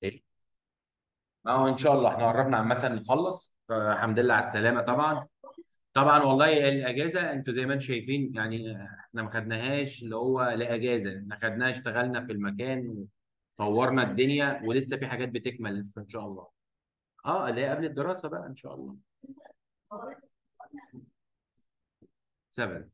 إيه؟ ما هو ان شاء الله احنا قربنا عامه نخلص فالحمد لله على السلامه طبعا طبعا والله الاجازه انتوا زي ما انتم شايفين يعني احنا ما خدناهاش اللي هو لاجازه احنا خدناها اشتغلنا في المكان وطورنا الدنيا ولسه في حاجات بتكمل لسه ان شاء الله اه اللي هي قبل الدراسه بقى ان شاء الله 7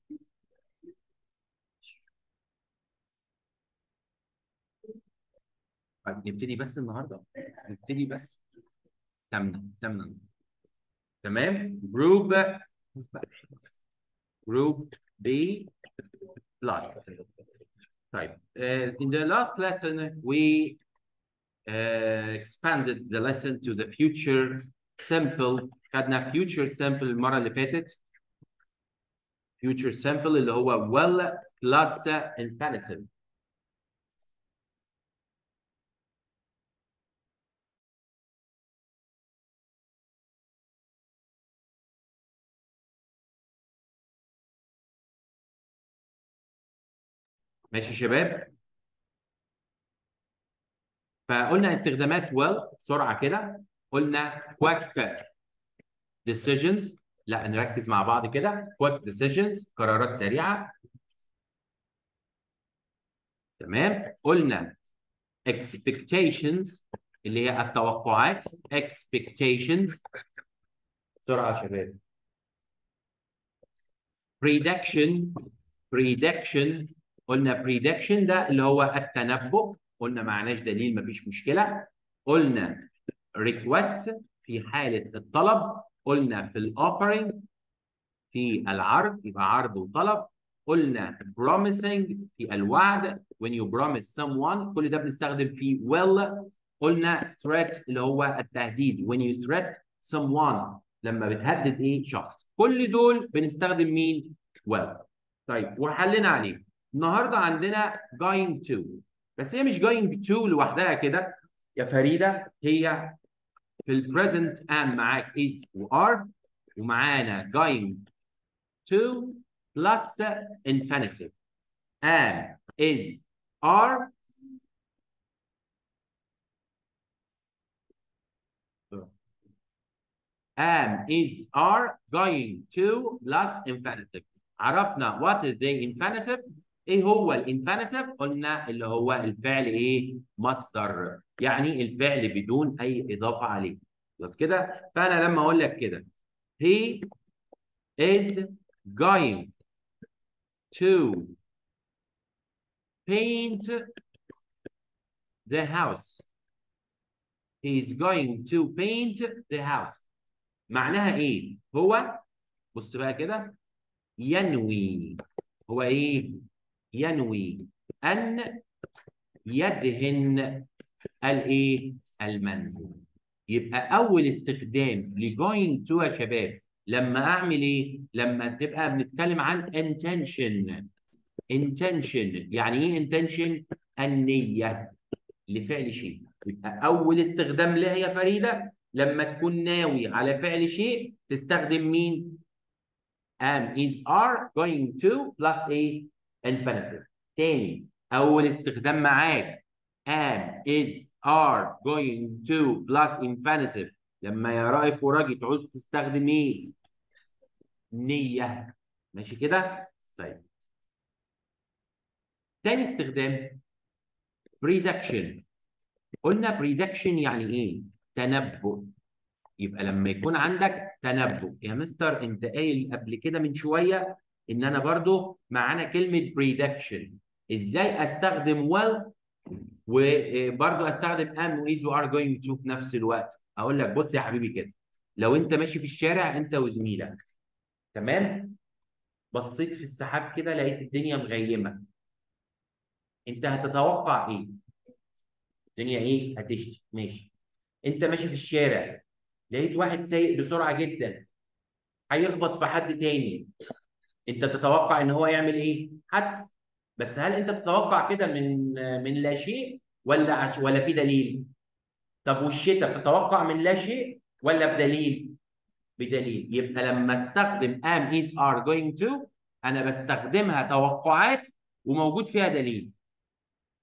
طيب نبتدي بس النهارده نبتدي بس تمنى تمنى تمام جروب جروب B plus طيب uh, in the last lesson we uh, expanded the lesson to the future simple خدنا future simple المرة اللي فاتت future simple اللي هو well plus infinitive ماشي يا شباب فقلنا استخدامات well بسرعة كده قلنا quick decisions لا نركز مع بعض كده quick decisions قرارات سريعة تمام قلنا expectations اللي هي التوقعات expectations بسرعة يا شباب prediction prediction قلنا prediction ده اللي هو التنبؤ قلنا معناش دليل مفيش مشكلة قلنا request في حالة الطلب قلنا في الاوفرنج في العرض يبقى عرض وطلب قلنا promising في الوعد when you promise someone كل ده بنستخدم فيه will قلنا threat اللي هو التهديد when you threat someone لما بتهدد ايه شخص كل دول بنستخدم مين will طيب وحلنا عليه النهارده عندنا going to بس هي مش going to لوحدها كده يا فريده هي في البريزنت am معاك is و are ومعانا going to plus infinitive am is are am is are going to plus infinitive عرفنا what is the infinitive ايه هو الانفينيتيف قلنا اللي هو الفعل ايه مصدر يعني الفعل بدون اي اضافه عليه خلاص كده فانا لما اقول لك كده he is going to paint the house he is going to paint the house معناها ايه هو بص بقى كده ينوي هو ايه ينوي ان يدهن الايه المنزل يبقى اول استخدام لجوينج تو يا شباب لما اعمل ايه لما تبقى بنتكلم عن intention intention يعني ايه intention النيه لفعل شيء يبقى اول استخدام لها يا فريده لما تكون ناوي على فعل شيء تستخدم مين am is are going to plus a infinitive تاني اول استخدام معاك am is are going to plus infinitive لما يا رائف وراجي تعوز تستخدم ايه نية ماشي كده طيب تاني استخدام prediction قلنا prediction يعني ايه تنبؤ يبقى لما يكون عندك تنبؤ يا مستر انت قايل قبل كده من شويه ان انا برضو معانا كلمه prediction ازاي استخدم well وبرضو استخدم am و is و are going to في نفس الوقت اقول لك بص يا حبيبي كده لو انت ماشي في الشارع انت وزميلك تمام بصيت في السحاب كده لقيت الدنيا مغيمه انت هتتوقع ايه الدنيا ايه هتشتي ماشي انت ماشي في الشارع لقيت واحد سايق بسرعه جدا هيخبط في حد تاني انت تتوقع ان هو يعمل ايه حادثه بس هل انت بتتوقع كده من من لا شيء ولا عش ولا في دليل طب والشتاء بتتوقع من لا شيء ولا بدليل بدليل يبقى لما استخدم am is are going to انا بستخدمها توقعات وموجود فيها دليل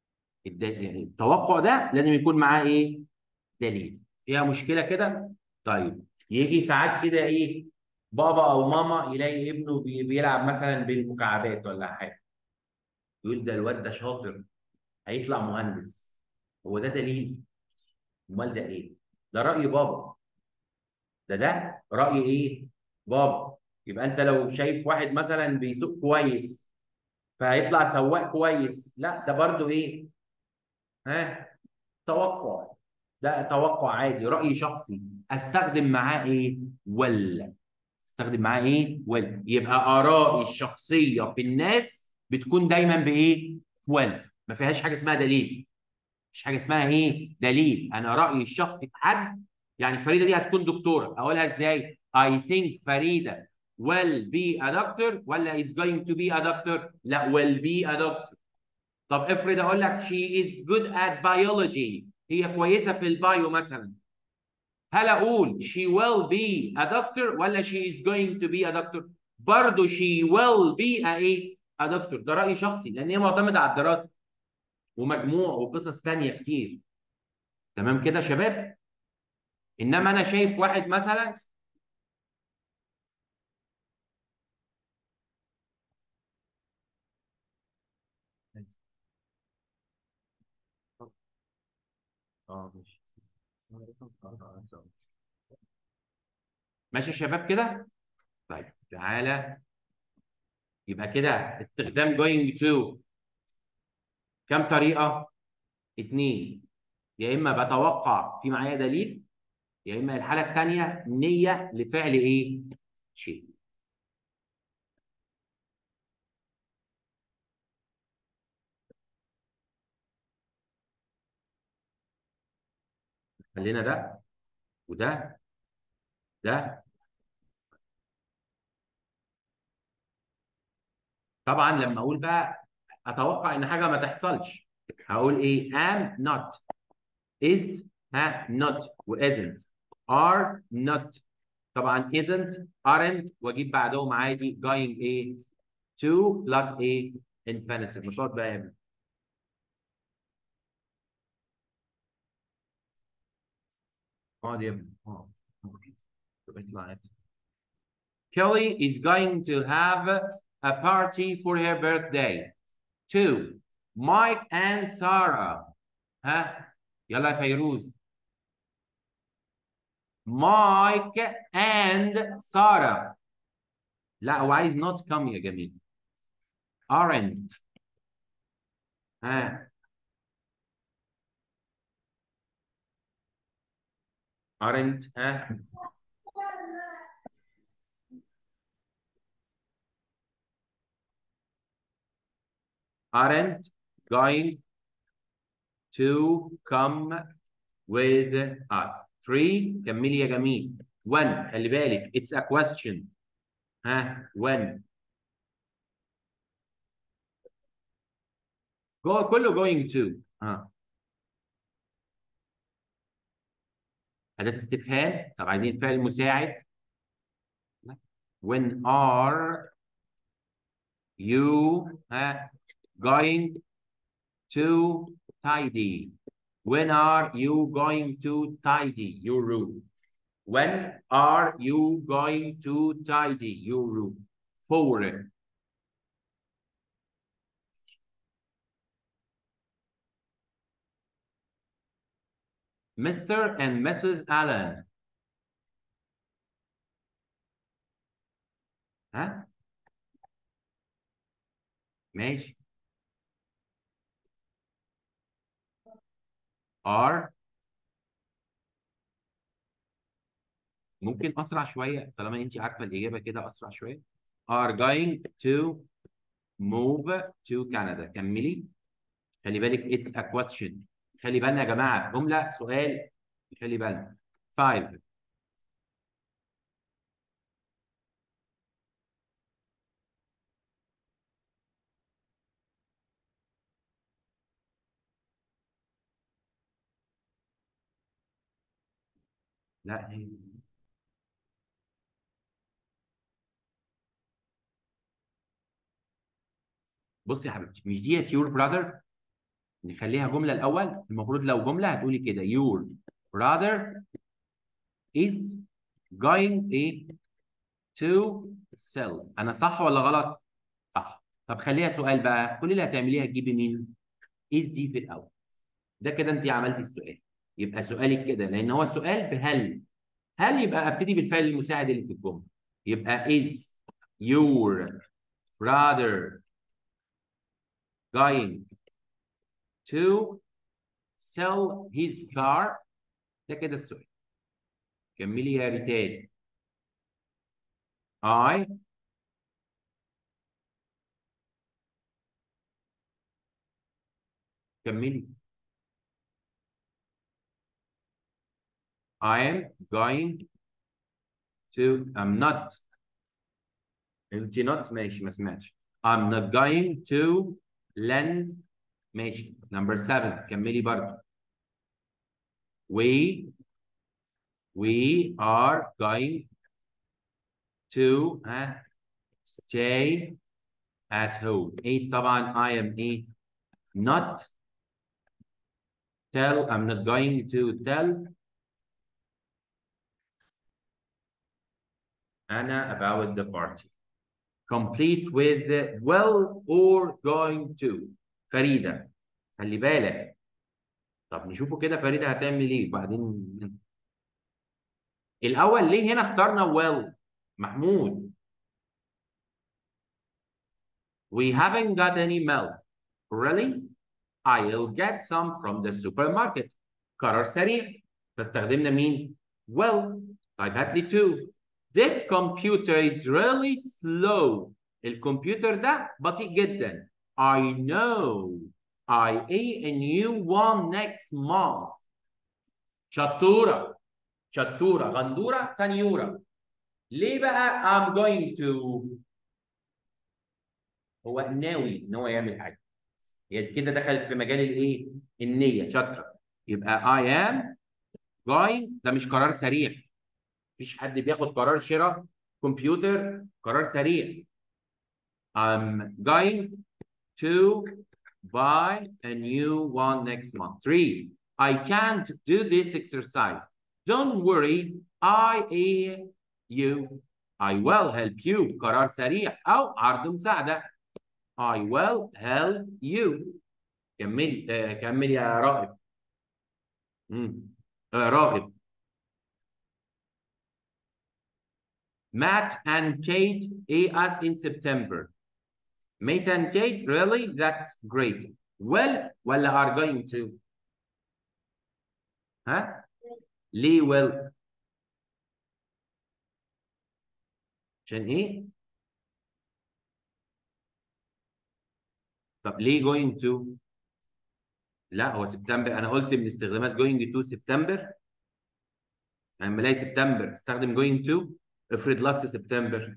الد- يعني التوقع ده لازم يكون معاه ايه دليل فيها مشكله كده طيب يجي ساعات كده ايه بابا او ماما يلاقي ابنه بي- بيلعب مثلا بالمكعبات ولا حاجه يقول ده الواد ده شاطر هيطلع مهندس هو ده دليل امال ده ايه ده راي بابا ده ده راي ايه بابا يبقى انت لو شايف واحد مثلا بيسوق كويس فهيطلع سواق كويس لا ده برضو ايه ها توقع ده توقع عادي رأي شخصي استخدم معاه ايه ولا استخدم معاه ايه ولا يبقى آرائي الشخصية في الناس بتكون دايما بايه ولا ما فيهاش حاجة اسمها دليل مش حاجة اسمها ايه دليل انا رأيي الشخصي في حد يعني فريدة دي هتكون دكتورة اقولها ازاي I think فريدة will be a doctor ولا is going to be a doctor لا will be a doctor طب افرض اقول لك she is good at biology هي كويسه في البايو مثلا هل اقول she will be a doctor ولا she is going to be a doctor برضه she will be a ايه a doctor ده راي شخصي لان هي معتمده على الدراسه ومجموع وقصص ثانيه كتير تمام كده يا شباب انما انا شايف واحد مثلا اه ماشي ماشي يا شباب كده طيب تعالى يبقى كده استخدام going to كم طريقة؟ اتنين يا إما بتوقع في معايا دليل يا إما الحالة التانية نية لفعل إيه؟ شيء خلينا ده وده ده طبعا لما أقول بقى أتوقع إن حاجة ما تحصلش هقول إيه؟ am not is ها not و isn't are not طبعا isn't aren't واجيب بعدهم عادي going ايه to plus ايه infinitive مش هقعد بقى يا ابني اقعد يا ابني اقعد اطلع انت. Kelly is going to have a party for her birthday. Two, Mike and Sarah. ها يلا يا فيروز. Mike and Sarah. لا هو عايز not come يا جميل. Aren't. ها aren't ها aren't going to come with us. Three كملي يا جميل. When خلي بالك it's a question. ها when go كله going to ها أداة استفهام طب عايزين فعل مساعد when are you ها going to tidy when are you going to tidy your room when are you going to tidy your room four Mr. and Mrs. Allen ها ماشي are ممكن اسرع شويه طالما انت عارفه الاجابه كده اسرع شويه are going to move to Canada كملي خلي بالك it's a question خلي بالنا يا جماعه جمله سؤال خلي بالنا five لا هي بصي يا حبيبتي مش ديت your brother نخليها جمله الاول المفروض لو جمله هتقولي كده your brother is going ايه to sell انا صح ولا غلط صح طب خليها سؤال بقى كل اللي هتعمليه هتجيبي مين is دي في الاول ده كده انت عملتي السؤال يبقى سؤالك كده لان هو سؤال بهل هل يبقى ابتدي بالفعل المساعد اللي في الجمله يبقى is your brother going to sell his car ده كده السؤال كملي يا ريتال I كملي I am going to I'm not انت not ماشي ما سمعتش I'm not going to lend ماشي number seven كملي برضه we we are going to uh, stay at home eight طبعا I am a not tell I'm not going to tell Anna about the party complete with the well or going to فريدة خلي بالك طب نشوفه كده فريدة هتعمل ايه وبعدين الأول ليه هنا اخترنا well محمود We haven't got any milk. Really? I'll get some from the supermarket. قرار سريع فاستخدمنا مين؟ Well, طيب هات لي two. This computer is really slow. الكمبيوتر ده بطيء جدا. I know. I a new one next month. شطورة. شطورة. غندورة. سنيورة. ليه بقى I'm going to هو ناوي ان هو يعمل حاجة. هي كده دخلت في مجال الايه؟ النية شاطرة. يبقى I am going ده مش قرار سريع. مفيش حد بياخد قرار شراء كمبيوتر قرار سريع. I'm going to buy a new one next month. Three, I can't do this exercise. Don't worry, I you I will help you قرار سريع أو عرض مساعدة. I will help you. كملي آه كملي يا رائف. مم. آه راغب. Matt and Kate as in September. Matt and Kate, really? That's great. Well, ولا are going to? ها؟ ليه well؟ عشان ايه؟ طب ليه going to؟ لا هو سبتمبر انا قلت من استخدامات going to سبتمبر لما الاقي سبتمبر استخدم going to افرض لاست سبتمبر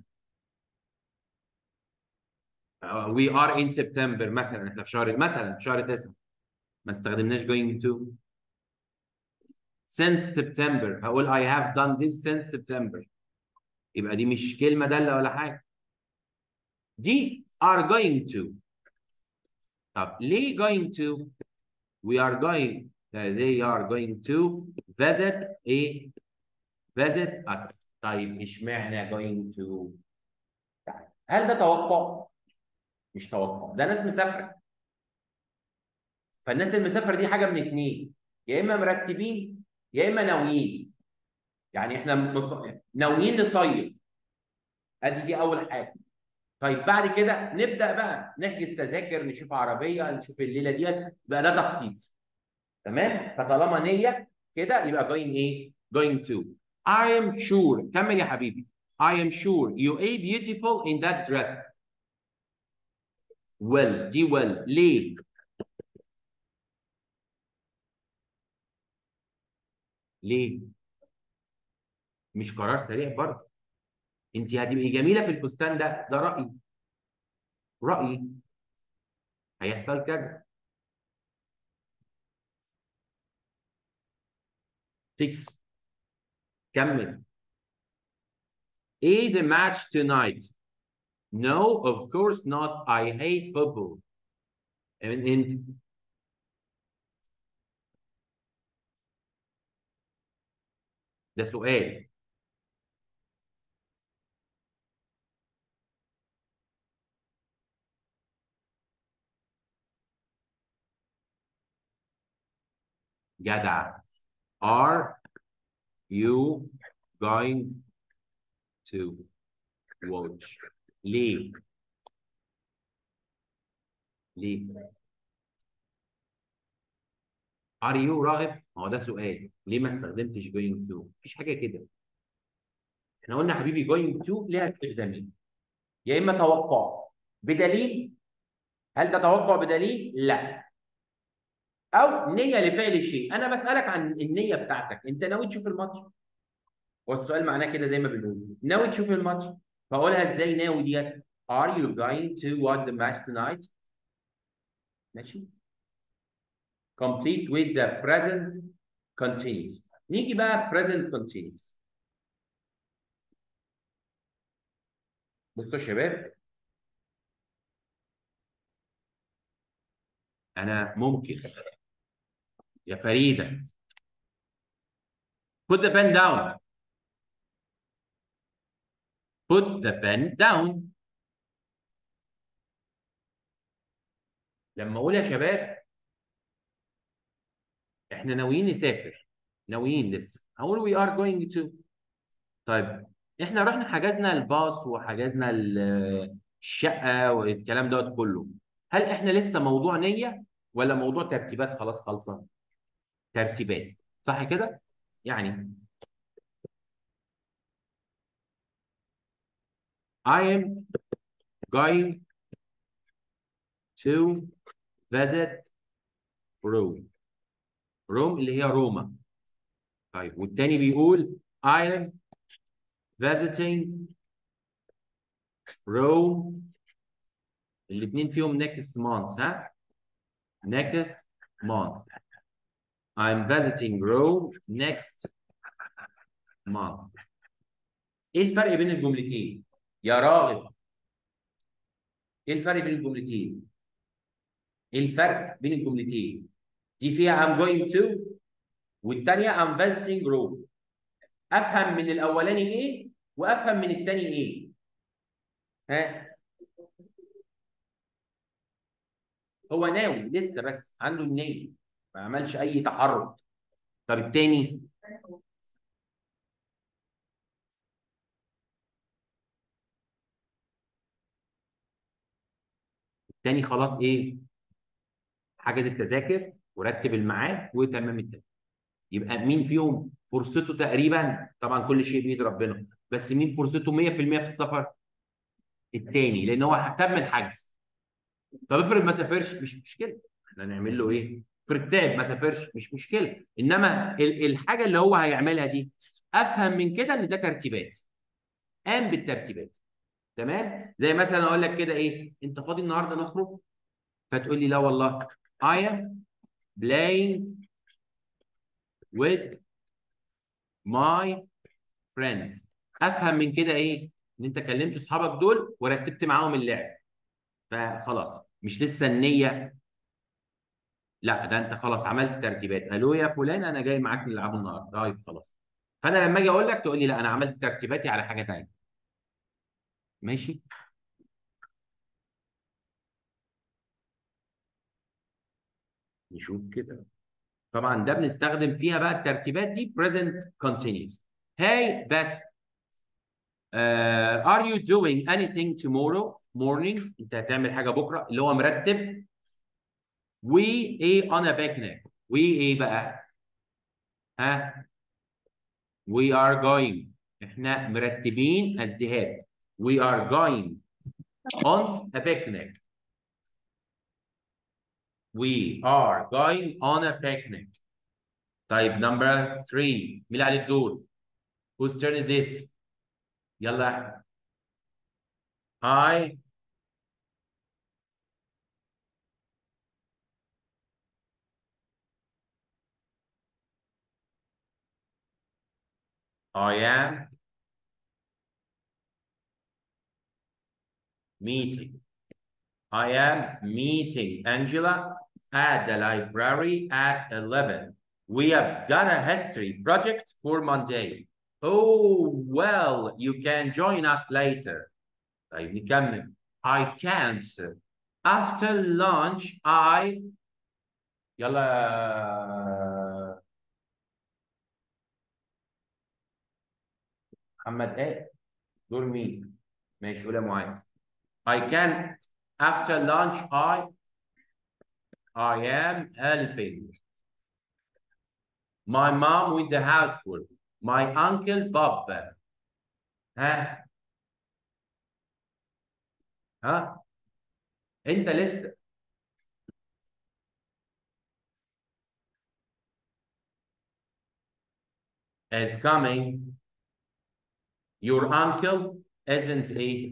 we are in September مثلا احنا في شهر مثلا في شهر 9 ما استخدمناش going to since September هقول I have done this since September يبقى دي مش كلمة دالة ولا حاجة دي are going to طب ليه going to we are going uh, they are going to visit a visit us طيب اشمعنى going to هل ده توقع مش توقع ده ناس مسافره فالناس المسافره دي حاجه من اتنين يا اما مرتبين يا اما ناويين يعني احنا مك... ناويين نصيف ادي دي اول حاجه طيب بعد كده نبدا بقى نحجز تذاكر نشوف عربيه نشوف الليله ديت بقى ده تخطيط تمام فطالما نيه كده يبقى going ايه going to I am sure كمل يا حبيبي I am sure you are beautiful in that dress well دي well ليه ليه مش قرار سريع برضه انت هتبقي جميله في الفستان ده ده رايي رايي هيحصل كذا 6 كمل ايه the match tonight no of course not I hate football and, and ده سؤال جدع are you going to watch ليه ليه are you راغب ما هو ده سؤال ليه ما استخدمتش going to مفيش حاجه كده احنا قلنا يا حبيبي going to ليها استخدامين يا اما توقع بدليل هل ده توقع بدليل لا او نيه لفعل شيء انا بسالك عن النيه بتاعتك انت ناوي تشوف الماتش هو السؤال معناه كده زي ما بنقول ناوي تشوف الماتش فاقولها ازاي ناوي ديت are you going to watch the match tonight ماشي complete with the present continuous نيجي بقى present continuous بصوا يا شباب انا ممكن يا فريده put the pen down put the pen down لما اقول يا شباب احنا ناويين نسافر ناويين لسه هقول we are going to طيب احنا رحنا حجزنا الباص وحجزنا ال- الشقه والكلام دوت كله هل احنا لسه موضوع نيه ولا موضوع ترتيبات خلاص خالصه ترتيبات صح كده يعني I am going to visit Rome روم اللي هي روما طيب والتاني بيقول I am visiting Rome الاثنين فيهم next month ها next month I'm visiting Rome next month ايه الفرق بين الجملتين يا راغب ايه الفرق بين الجملتين ايه الفرق بين الجملتين دي فيها I'm going to والتانية I'm visiting Rome افهم من الاولاني ايه وافهم من التاني ايه ها هو ناوي لسه بس عنده النية ما عملش اي تحرك طب التاني التاني خلاص ايه حجز التذاكر ورتب الميعاد وتمام التمام يبقى مين فيهم فرصته تقريبا طبعا كل شيء بيد ربنا بس مين فرصته 100% في السفر التاني لان هو تم الحجز طب افرض ما سافرش مش مشكله احنا نعمل له ايه افرض تعب ما سافرش مش مشكله انما ال- الحاجه اللي هو هيعملها دي افهم من كده ان ده ترتيبات قام بالترتيبات تمام زي مثلا اقول لك كده ايه انت فاضي النهارده نخرج فتقول لي لا والله I am playing with my friends افهم من كده ايه ان انت كلمت اصحابك دول ورتبت معاهم اللعب فخلاص مش لسه النيه لا ده انت خلاص عملت ترتيبات الو يا فلان انا جاي معاك نلعب النهارده طيب خلاص فانا لما اجي اقول لك تقول لي لا انا عملت ترتيباتي على حاجه ثانيه ماشي نشوف كده طبعا ده بنستخدم فيها بقى الترتيبات دي present continuous hey بس uh, are you doing anything tomorrow morning انت هتعمل حاجه بكره اللي هو مرتب we ايه on a picnic we ايه بقى ها we are going احنا مرتبين الذهاب we are going on a picnic we are going on a picnic طيب number three مين اللي عليه الدور whose turn is this يلا يا أحمد. I I am meeting. I am meeting Angela at the library at 11. We have got a history project for Monday. Oh, well, you can join us later. طيب نكمل. I can't. After lunch, I يلا يا محمد ايه دور مين ماشي قول يا معاذ I can't after lunch I I am helping my mom with the housework my uncle Bob ها ها انت لسه is coming your uncle isn't he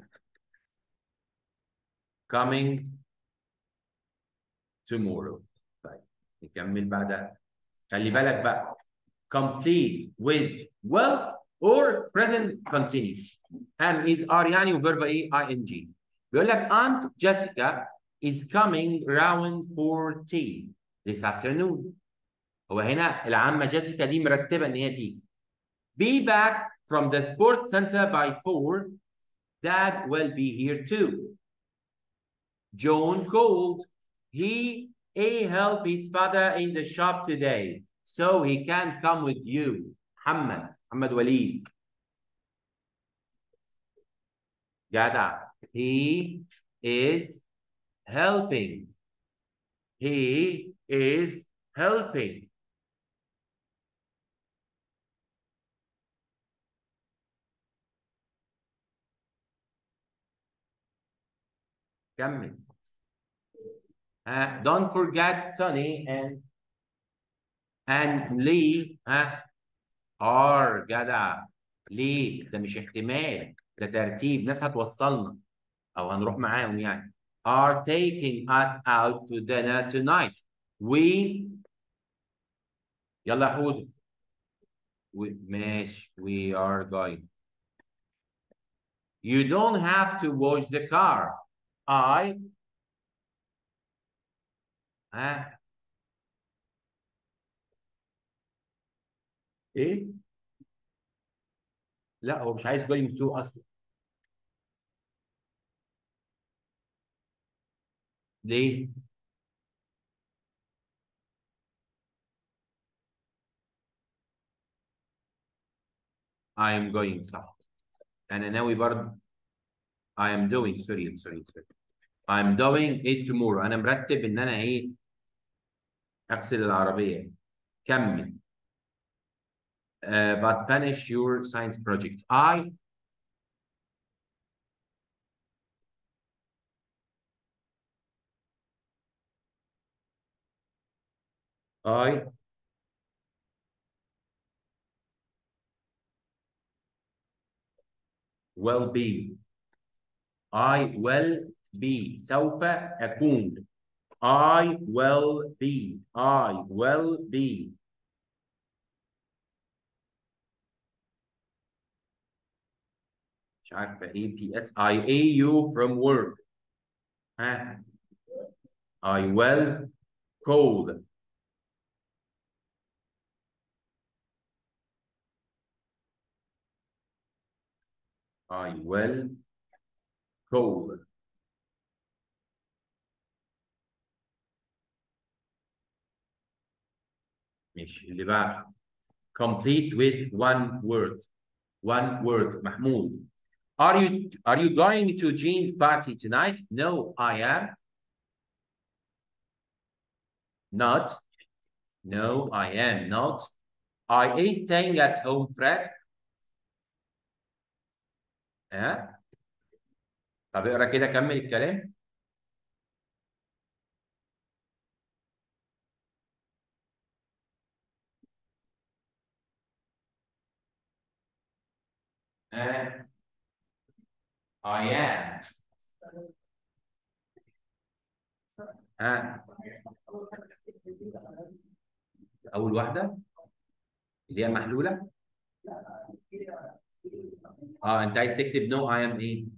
coming tomorrow طيب نكمل بعدها خلي بالك بقى complete with will or present continuous am is are يعني وفيرب ايه ing بيقول لك aunt Jessica is coming round for tea this afternoon هو هنا العمة جيسيكا دي مرتبة ان هي تيجي be back from the sports center by four dad will be here too John called he a help his father in the shop today so he can come with you محمد محمد وليد جدع he is helping he is helping كمل uh, don't forget Tony and and Lee ها are جدع ليه ده مش احتمال ده ترتيب ناس هتوصلنا او هنروح معاهم يعني are taking us out to dinner tonight we يلا يا حود we... ماشي we are going you don't have to wash the car I ها ايه لا هو مش عايز going to اصلا ليه I am going صح انا ناوي برضه I am doing sorry sorry sorry I'm doing it tomorrow انا مرتب ان انا ايه اغسل العربيه كمل uh, but finish your science project I I will be I will be سوف أكون I will be I will be مش عارفة ايه بي اس I A you from work ها I will call I will call ماشي اللي بعده complete with one word one word محمود are you are you going to Jean's party tonight no I am not no I am not I is staying at home Fred ها طب اقرا كده كمل الكلام ها I am ها أول واحدة اللي هي محلولة اه انت عايز تكتب نو اي ام ايه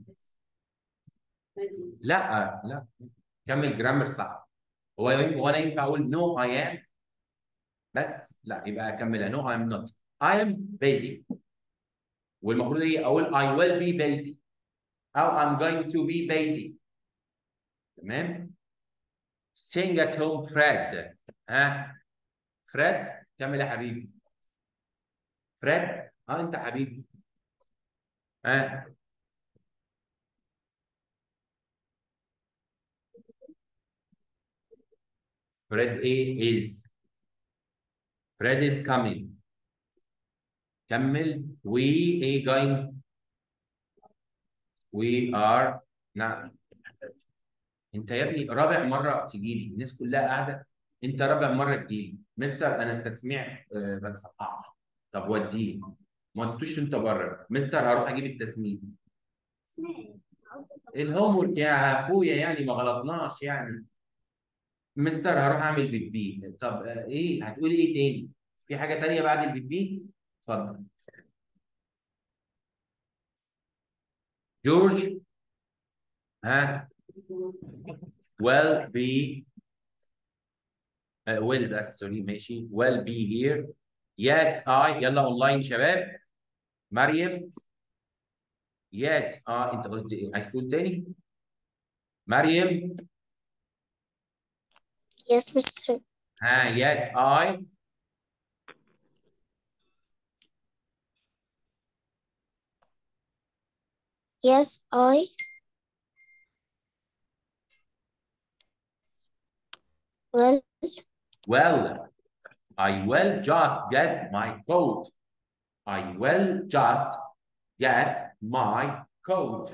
لا لا كمل جرامر صح هو هو انا ينفع اقول نو اي ام بس لا يبقى اكملها no I'm not I am busy والمفروض ايه اقول I will be busy او I'm going to be busy تمام staying at home Fred ها فريد كمل يا حبيبي فريد اه انت حبيبي ها فريد ايه is فريد is coming كمل we ايه going we are نعم انت يا ابني رابع مره تجي لي الناس كلها قاعده انت رابع مره تجي لي مستر انا التسميع آه، ما تصححش طب وديني ما اديتوش انت بره مستر هروح اجيب التسميع الهوم ورك يا اخويا يعني ما غلطناش يعني مستر هروح اعمل بيبي طب آه، ايه هتقولي ايه تاني في حاجه تانيه بعد البيبي اتفضل جورج ها will be uh, will بس سوري ماشي will be here yes I يلا اونلاين شباب مريم yes اه انت قلت ايه عايز تقول تاني مريم Yes, Mr. ها yes I Yes, I. Well, well I will just get my coat I will just get my coat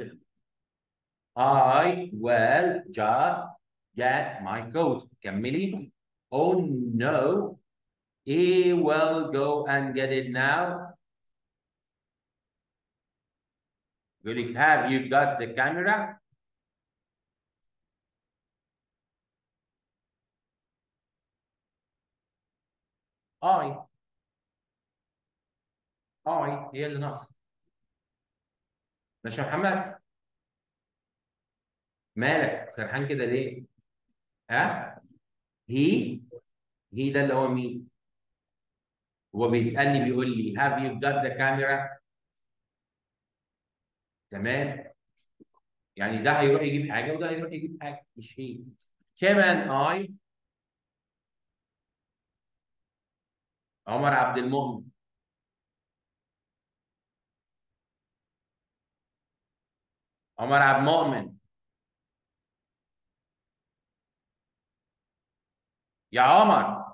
I will just get my coat كملي oh no he will go and get it now يقول لك have you got the camera I I هي اللي ناقصه ماشي يا محمد مالك سرحان كده ليه ها هي هي ده اللي هو مين هو بيسألني بيقول لي have you got the camera تمام يعني ده هيروح يجيب حاجة وده هيروح يجيب حاجة مش هي كمان I عمر عبد المؤمن عمر عبد المؤمن يا عمر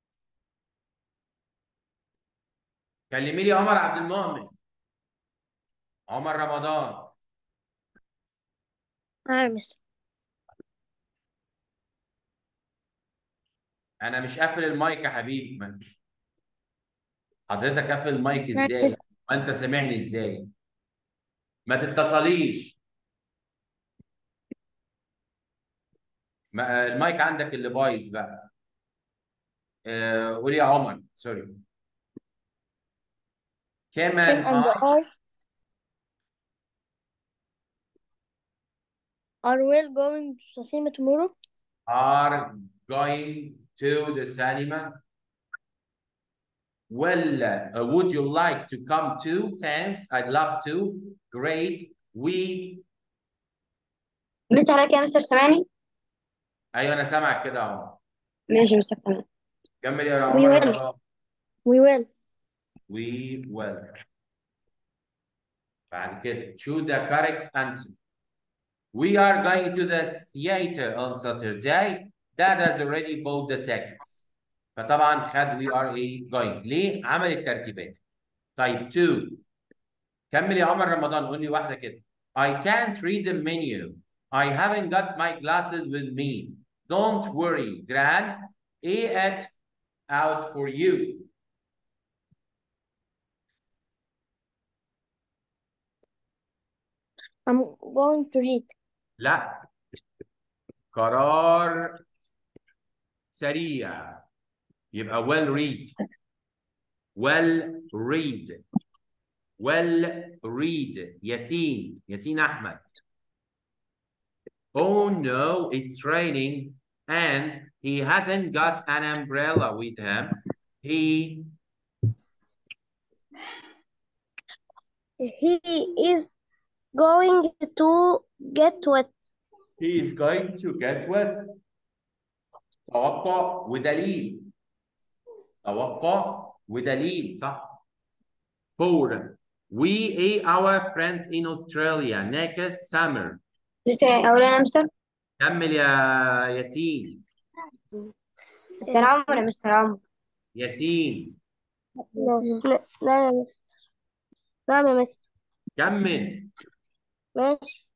كلمي لي عمر عبد المؤمن عمر رمضان Hi, Mr. انا مش قافل المايك يا حبيبي ما- حضرتك قافل المايك نعم. ازاي ما انت سامعني ازاي ما تتصليش ما المايك عندك اللي بايظ بقى آه، قولي يا عمر سوري كمان Kim and I I are well going to cinema tomorrow. are going to the cinema. Well, uh, would you like to come too? Thanks. I'd love to. Great. We مستر حضرتك يا مستر سامعني؟ ايوه انا سامعك كده اهو ماشي يا مستر تمام كمل يا We عمر will. رمضان. We will. We will. بعد كده choose the correct answer. We are going to the theater on Saturday. Dad has already bought the tickets. فطبعا خد we are a going. ليه؟ عمل الترتيبات. طيب two. كمل يا عمر رمضان قول لي واحدة كده. I can't read the menu. I haven't got my glasses with me. Don't worry, Gran. A it out for you. I'm going to read. لا قرار سريع يبقى well read well read well read ياسين ياسين أحمد Oh no, it's raining and he hasn't got an umbrella with him. he He is going to get wet. he is going to get wet توقع ودليل توقع ودليل صح four we ate our friends in Australia next summer مستر أولا يا مستر كمل يا ياسين مستر عمرو يا مستر عمرو ياسين نعم يا مستر نعم يا مستر كمل ماشي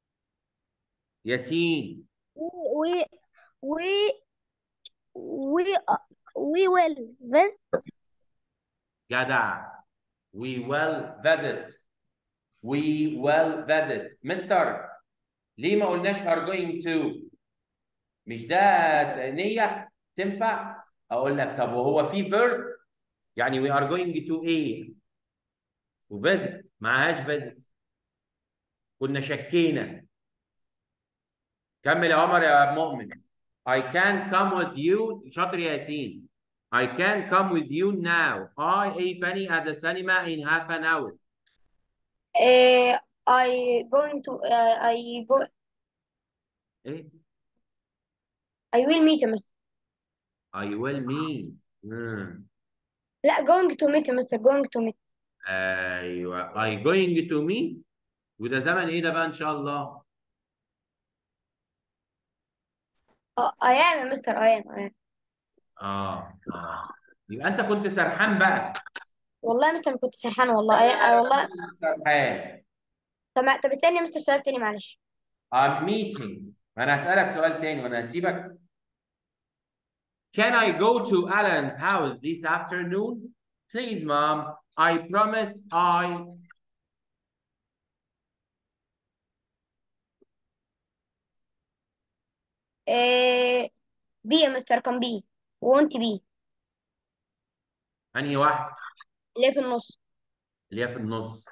ياسين we we we we will visit جدع we will visit we will visit مستر ليه ما قلناش are going to مش ده نية تنفع اقول لك طب وهو في verb يعني we are going to a وvisit معهاش visit كنا شكينا كمل يا عمر يا مؤمن I can come with you شاطر يا ياسين I can come with you now I a penny at the cinema in half an hour Eh, I going to uh, I go ايه I will meet يا مستر I will meet مم. لا going to meet يا مستر going to meet ايوه I going to meet وده زمن ايه ده بقى ان شاء الله اه I am يا مستر I am I am اه اه يبقى انت كنت سرحان بقى والله يا مستر ما كنت سرحان والله I, I والله سرحان طب ما- طب اسألني يا مستر سؤال تاني معلش I'm meeting انا هسألك سؤال تاني وانا هسيبك Can I go to Alan's house this afternoon? Please, mom. I promise I إيه بي يا مستر كان بي وانت بي انهي واحدة اللي هي في النص اللي هي في النص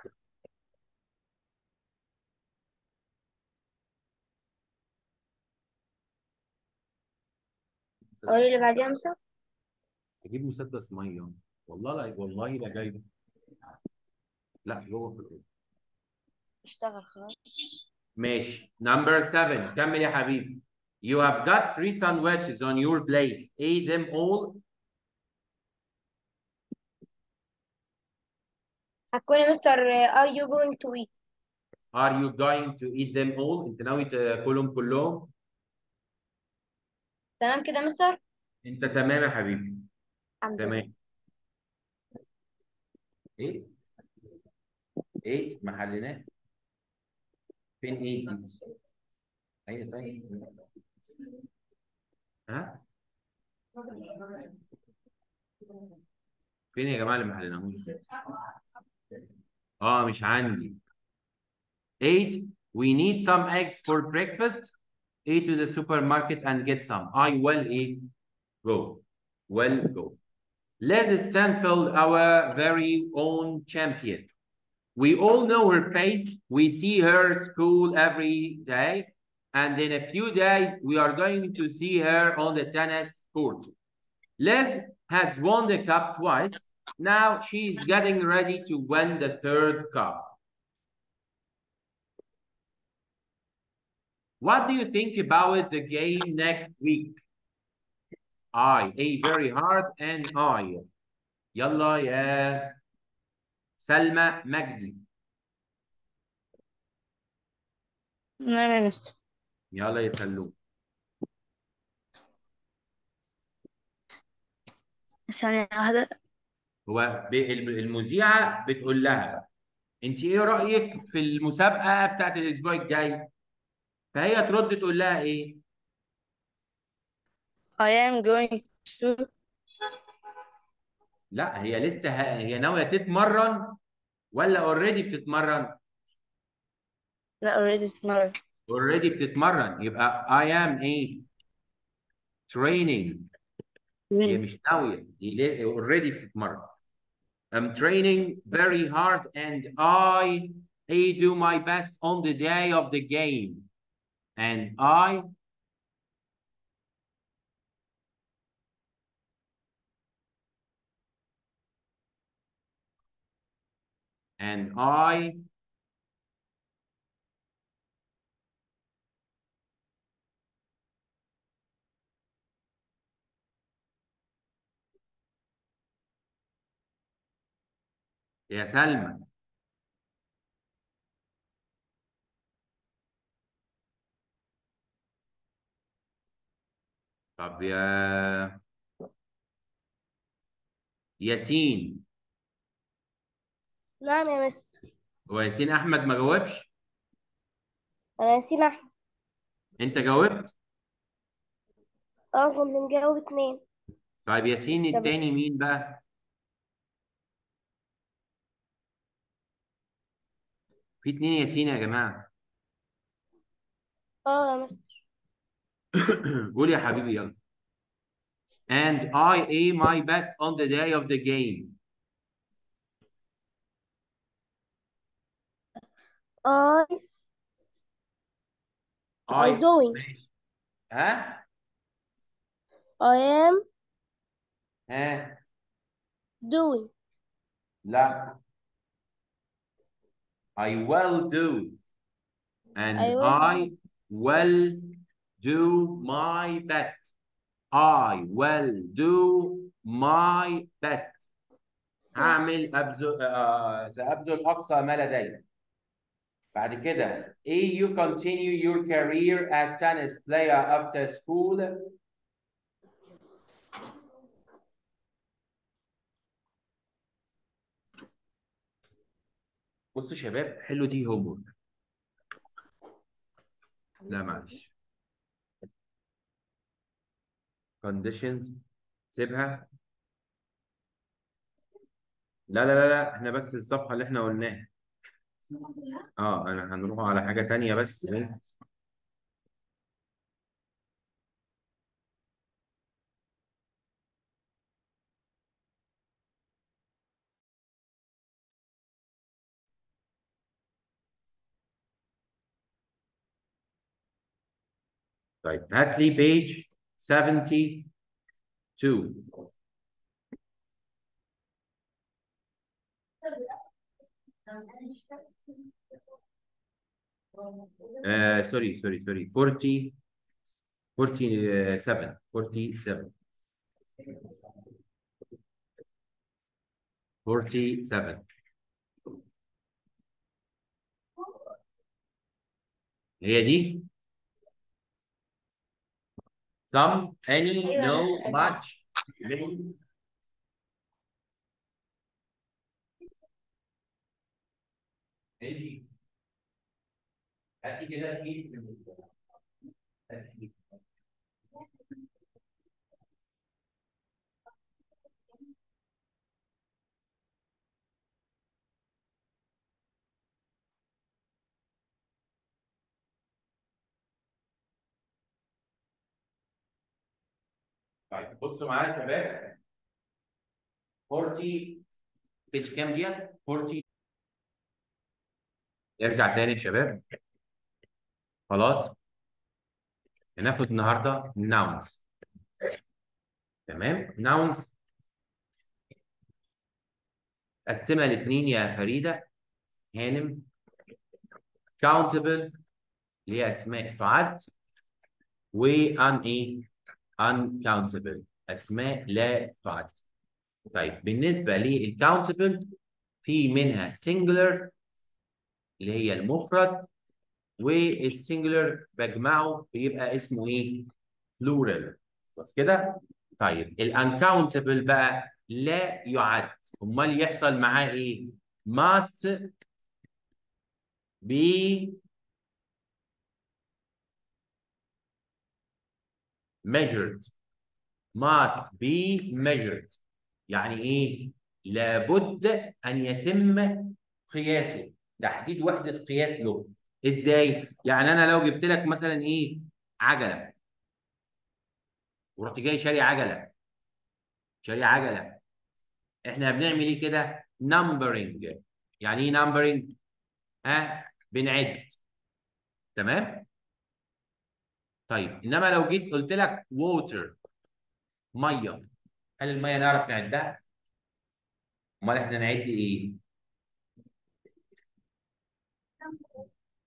قولي اللي بعديها يا مستر اجيب مسدس ميه والله لا والله لا جايبه لا جوه في الأوضة. اشتغل خلاص ماشي نمبر 7 كمل يا حبيبي You have got three sandwiches on your plate. Eat them all. هتكون يا مستر are you going to eat Are you going to eat them all? انت ناوي تاكلهم كلهم؟ تمام كده يا مستر انت تمام يا حبيبي الحمد لله تمام ايه؟ ايه ما حليناه فين ايه دي؟ ايوه طيب ها؟ فين يا جماعه اللي ما حليناهوش؟ اه مش عندي 8 we need some eggs for breakfast A to the supermarket and get some I will eat go will go let's sample our very own champion we all know her face we see her school every day and in a few days we are going to see her on the tennis court Liz has won the cup twice now she's getting ready to win the third cup What do you think about the game next week? I, A very hard and I. يلا يا سلمى مجدي. نعم يا مستر يلا يا سلوم. ثانية واحدة هو ب- الم- المذيعة بتقول لها انت ايه رأيك في المسابقة بتاعت الاسبوع الجاي؟ فهي ترد تقول لها ايه؟ I am going to لا هي لسه ه- هي ناوية تتمرن ولا اوريدي بتتمرن؟ لا already tomorrow اوريدي بتتمرن يبقى I am a training هي مش ناوية دي اوريدي بتتمرن I'm training very hard and I I do my best on the day of the game and I and I يا سلمى طب يا ياسين نعم يا مستر هو ياسين احمد ما جاوبش أنا ياسين أحمد انت جاوبت اه كنت مجاوب اتنين طيب ياسين طب- التاني مين بقى في اتنين ياسين يا جماعة اه يا مستر قول يا حبيبي يلا and I aim my best on the day of the game I I I doing ماشي ها I am ها doing لا I will do and I will I will do my best I will do my best هعمل أبذل آه سأبذل أقصى ما لدي بعد كده A you continue your career as tennis player after school بصوا يا شباب حلوا دي هوم لا معلش conditions سيبها لا لا لا لا احنا بس الصفحة اللي احنا قلناها اه انا هنروح على حاجة تانية بس ايه طيب هات لي page 72 آه سوري سوري سوري 40 47 47 47 هي دي some any أيوة no مش أيوة. much many ماشي هاتي كده شيء هاتي. طيب بصوا معايا يا شباب 40 بيج كام دي 40 نرجع تاني يا شباب خلاص هناخد النهارده nouns تمام nouns قسمها لاثنين يا فريده هانم countable اللي هي اسماء تعد و un ايه uncountable اسماء لا تعد طيب بالنسبه للcountable في منها singular اللي هي المفرد والسنجلر بجمعه بيبقى اسمه ايه؟ plural بس كده؟ طيب الانكاونتبل بقى لا يعد امال يحصل معاه ايه؟ must be measured must be measured يعني ايه؟ لابد ان يتم قياسه تحديد وحدة قياس له ازاي؟ يعني انا لو جبت لك مثلا ايه؟ عجلة ورحت جاي شاري عجلة شاري عجلة احنا بنعمل ايه كده؟ نمبرنج يعني ايه نمبرنج؟ ها؟ بنعد تمام؟ طيب انما لو جيت قلت لك ووتر ميه هل الميه نعرف نعدها؟ امال احنا نعد ايه؟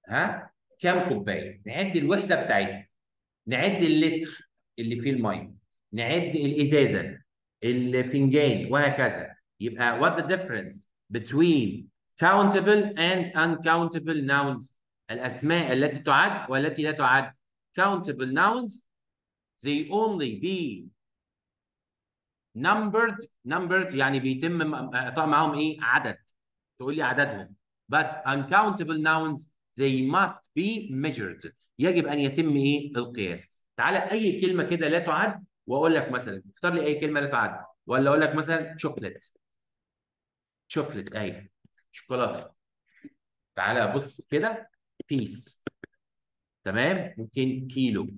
ها كام كوبايه نعد الوحده بتاعتها نعد اللتر اللي فيه الميه نعد الازازه الفنجان وهكذا يبقى what the difference between countable and uncountable nouns الاسماء التي تعد والتي لا تعد countable nouns they only be numbered numbered يعني بيتم اعطاء معاهم ايه عدد تقول لي عددهم but uncountable nouns they must be measured يجب ان يتم ايه القياس تعالى اي كلمه كده لا تعد واقول لك مثلا اختار لي اي كلمه لا تعد ولا اقول لك مثلا شوكليت شوكليت اهي شوكولاته تعالى بص كده بيس تمام ممكن كيلو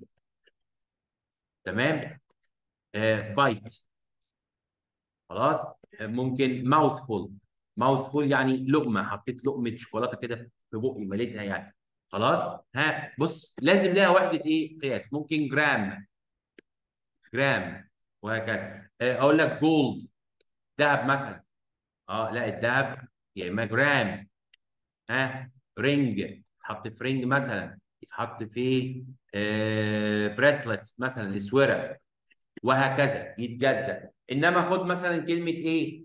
تمام آه بايت خلاص آه ممكن ماوث فول ماوث فول يعني لقمه حطيت لقمه شوكولاته كده في بقي مليتها يعني خلاص ها بص لازم لها وحده ايه قياس ممكن جرام جرام وهكذا آه اقول لك جولد ذهب مثلا اه لا الذهب يا اما جرام ها رينج يتحط في رينج مثلا يتحط في آه بريسلت مثلا الاسوره وهكذا يتجزأ انما خد مثلا كلمه ايه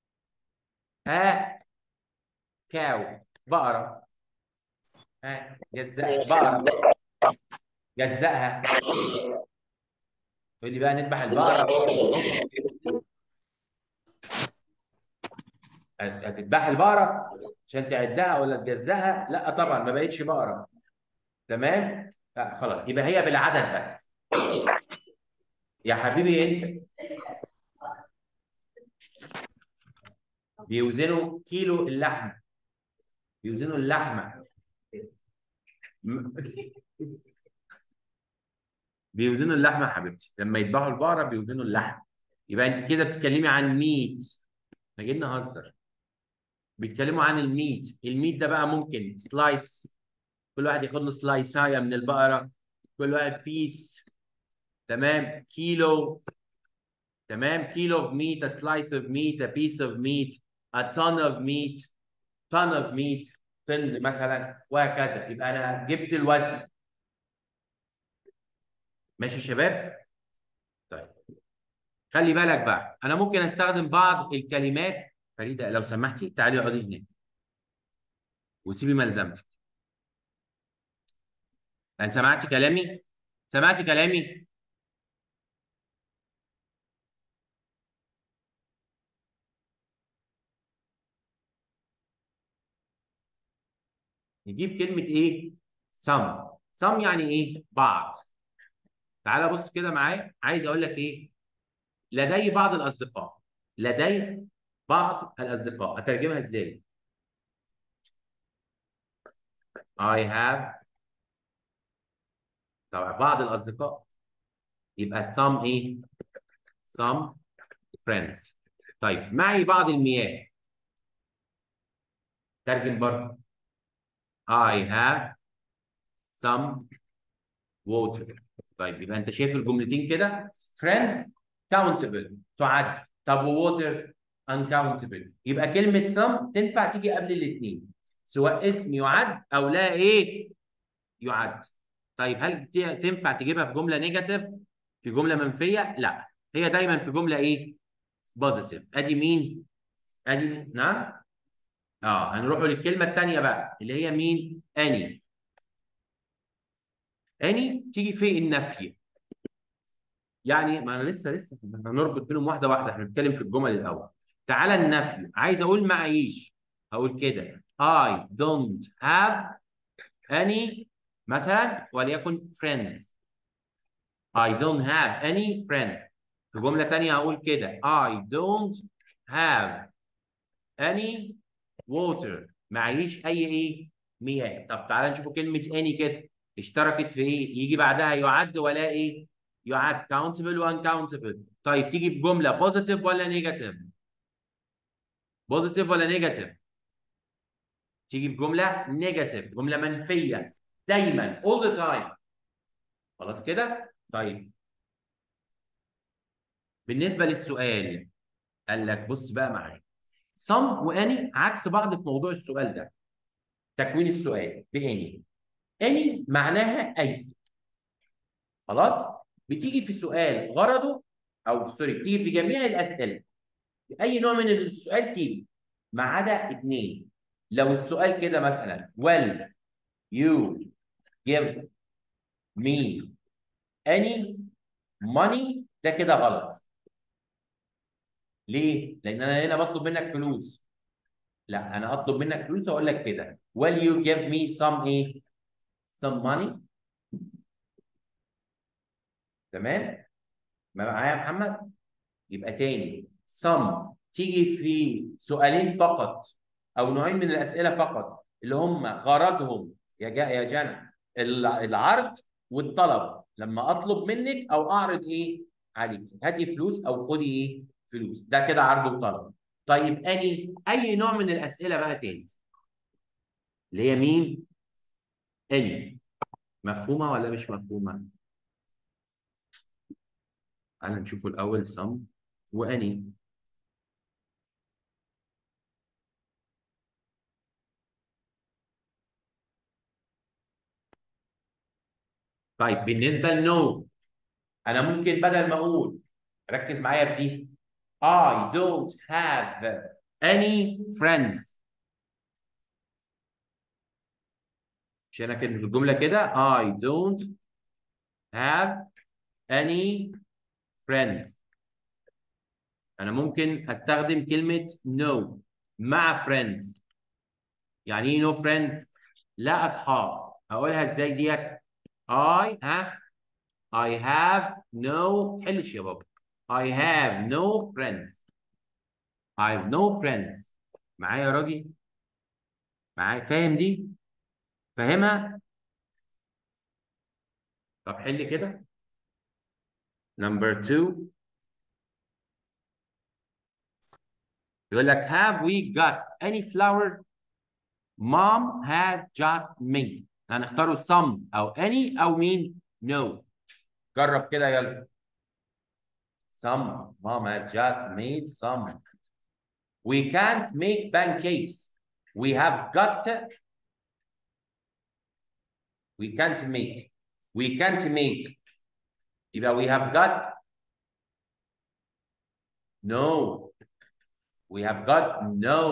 ها كاو بقره ها جزأ بقره جزأها تقول لي بقى نذبح البقره هتذبح البقره عشان تعدها ولا تجزها لا طبعا ما بقتش بقره تمام لا خلاص يبقى هي بالعدد بس يا حبيبي انت بيوزنوا كيلو اللحم بيوزنوا اللحمه بيوزنوا اللحمه يا حبيبتي لما يذبحوا البقره بيوزنوا اللحم يبقى انت كده بتتكلمي عن ميت احنا جايين نهزر بيتكلموا عن الميت الميت ده بقى ممكن سلايس كل واحد ياخد له سلايسايه من البقره كل واحد بيس تمام كيلو تمام كيلو of meat a slice of meat a piece of meat a ton of meat ton of meat طن مثلا وهكذا يبقى انا جبت الوزن ماشي يا شباب طيب خلي بالك بقى انا ممكن استخدم بعض الكلمات فريده لو سمحتي تعالي اقعدي هناك وسيبي ملزمتك انا سمعتي كلامي سمعتي كلامي نجيب كلمة إيه؟ some some يعني إيه؟ بعض تعالى بص كده معايا عايز أقول لك إيه؟ لدي بعض الأصدقاء لدي بعض الأصدقاء أترجمها إزاي؟ I have طبعا بعض الأصدقاء يبقى some إيه؟ some friends طيب معي بعض المياه ترجم برضه I have some water طيب يبقى انت شايف الجملتين كده friends countable تعد طب water uncountable يبقى كلمة some تنفع تيجي قبل الاثنين سواء اسم يعد او لا ايه يعد طيب هل تنفع تجيبها في جملة نيجاتيف في جملة منفية لا هي دايما في جملة ايه بوزيتيف ادي مين ادي مين نعم اه هنروحوا للكلمه الثانيه بقى اللي هي مين اني اني تيجي في النفي يعني ما انا لسه لسه هنربط بينهم واحده واحده احنا بنتكلم في الجمل الاول تعالى النفي عايز اقول معيش هقول كده I don't have any مثلا وليكن friends I don't have any friends في جمله ثانيه هقول كده I don't have any water معيش اي ايه مياه طب تعالى نشوف كلمه اني كده اشتركت في ايه يجي بعدها يعد ولا ايه يعد countable وuncountable طيب تيجي في جمله بوزيتيف ولا نيجاتيف بوزيتيف ولا نيجاتيف تيجي في جمله نيجاتيف جمله منفيه دايما all the time خلاص كده طيب بالنسبه للسؤال قال لك بص بقى معايا some واني عكس بعض في موضوع السؤال ده تكوين السؤال باني any معناها اي خلاص بتيجي في سؤال غرضه او سوري بتيجي في جميع الاسئله اي نوع من السؤال تيجي ما عدا اثنين لو السؤال كده مثلا will you give me any money ده كده غلط ليه؟ لان انا هنا بطلب منك فلوس لا انا اطلب منك فلوس واقول لك كده will you give me some ايه؟ some money تمام؟ ما معايا يا محمد؟ يبقى تاني some تيجي في سؤالين فقط او نوعين من الاسئله فقط اللي هم غرضهم يا جا يا جنى الع- العرض والطلب لما اطلب منك او اعرض ايه عليك هاتي فلوس او خدي ايه فلوس ده كده عرض وطلب طيب اني اي نوع من الاسئله بقى تاني اللي هي مين اني مفهومه ولا مش مفهومه تعالى نشوفه الاول some واني طيب بالنسبه لنو انا ممكن بدل ما اقول ركز معايا في دي I don't have any friends مش انا كده في الجمله كده I don't have any friends انا ممكن استخدم كلمه no مع friends يعني ايه no friends لا اصحاب هقولها ازاي ديت I ها I have no تحلش يا بابا I have no friends I have no friends معايا يا راجل معايا فاهم دي فاهمها طب حل كده number two يقول لك have we got any flour mom had just made هنختاره some او any او مين no جرب كده يلا some mom has just made some we can't make pancakes we have got we can't make we can't make يبقى we have got no we have got no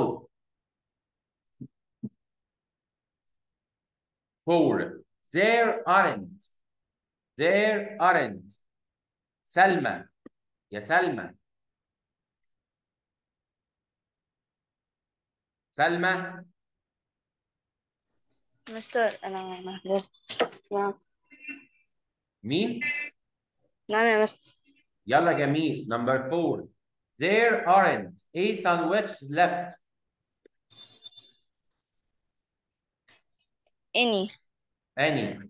four there aren't there aren't سلمى يا سلمى سلمى مستر أنا ما حضرت نعم مين نعم يا مستر يلا جميل number four there aren't a sandwich left any any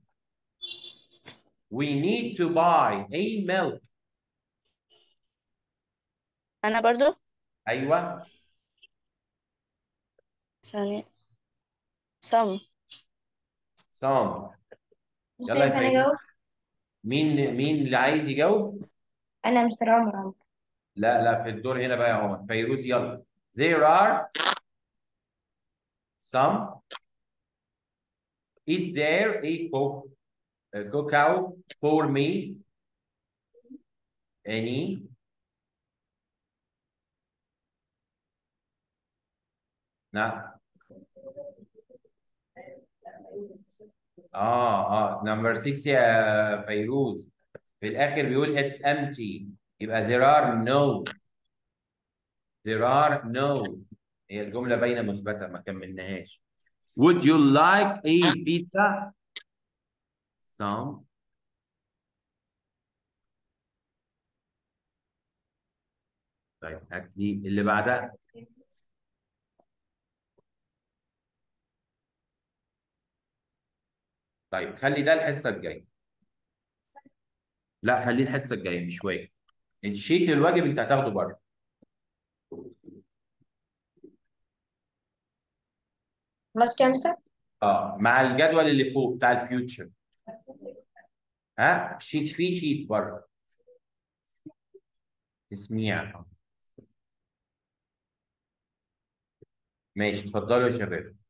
we need to buy a milk أنا برضو ايوه ثانية some some مش يلا يا هينفع فايدة. نجاوب مين مين اللي عايز يجاوب انا مستر عمر عمر لا لا في الدور هنا بقى يا عمر فيروز يلا there are some is there a cook a cookout for me any نعم اه اه نمبر 6 يا فيروز في الاخر بيقول it's empty يبقى there are no there are no هي الجمله باينه مثبته ما كملناهاش would you like a pizza some طيب هات لي اللي بعدها طيب خلي ده الحصه الجايه لا خليه الحصه الجايه مش واجب الشيت الواجب انت هتاخده بره خلاص كده يا مستر اه مع الجدول اللي فوق بتاع الفيوتشر ها شيت في شيت بره تسميع ماشي اتفضلوا يا شباب